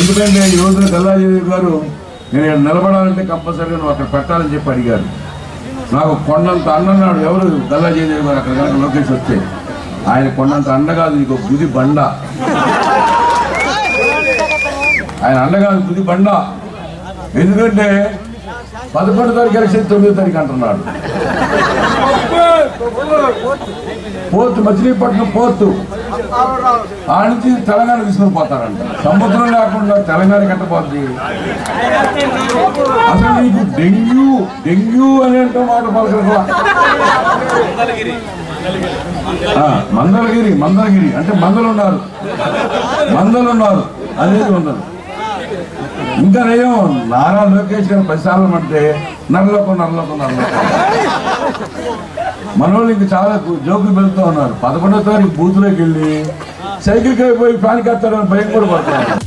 ఎందుకంటే ఈ రోజున గల్లాజీ గారు నేను ఇక్కడ నిలబడాలంటే కంపల్సరీగా నువ్వు అక్కడ పెట్టాలని చెప్పి అడిగారు నాకు కొండంత అన్నన్నాడు ఎవరు గల్లాజీ గారు అక్కడ కనుక లోకేష్ వస్తే ఆయన కొండంత అండ కాదు నీకు ఒక బుది బండ ఆయన అండ కాదు బుది బండ ఎందుకంటే పదకొండు తారీఖు ఎలక్షన్ తొమ్మిదో తారీఖు అంటున్నాడు పోర్టు మచిలీపట్నం పోర్టు ఆ నుంచి తెలంగాణ తీసుకొని పోతారంట సముద్రం లేకుండా తెలంగాణ కట్టపోద్ది అసలు నీకు డెంగ్యూ డెంగ్యూ అనేంత మాట పలకరా ఆ, మందలగిరి మందలగిరి అంటే మందలు ఉన్నారు మందలు ఉన్నారు అనేది ఉండదు ఇంకా నయం నారా లోకేష్ గారు పదిసార్లు అంటే నరలోకం నరలోకం నరలోకం మనోళ్ళు ఇంక చాలా జోకులు పెడుతూ ఉన్నారు పదకొండో తారీఖు బూత్లోకి వెళ్ళి సైకిల్ పోయి ఫ్యాన్ కత్తాడని భయం కూడా పడుతున్నారు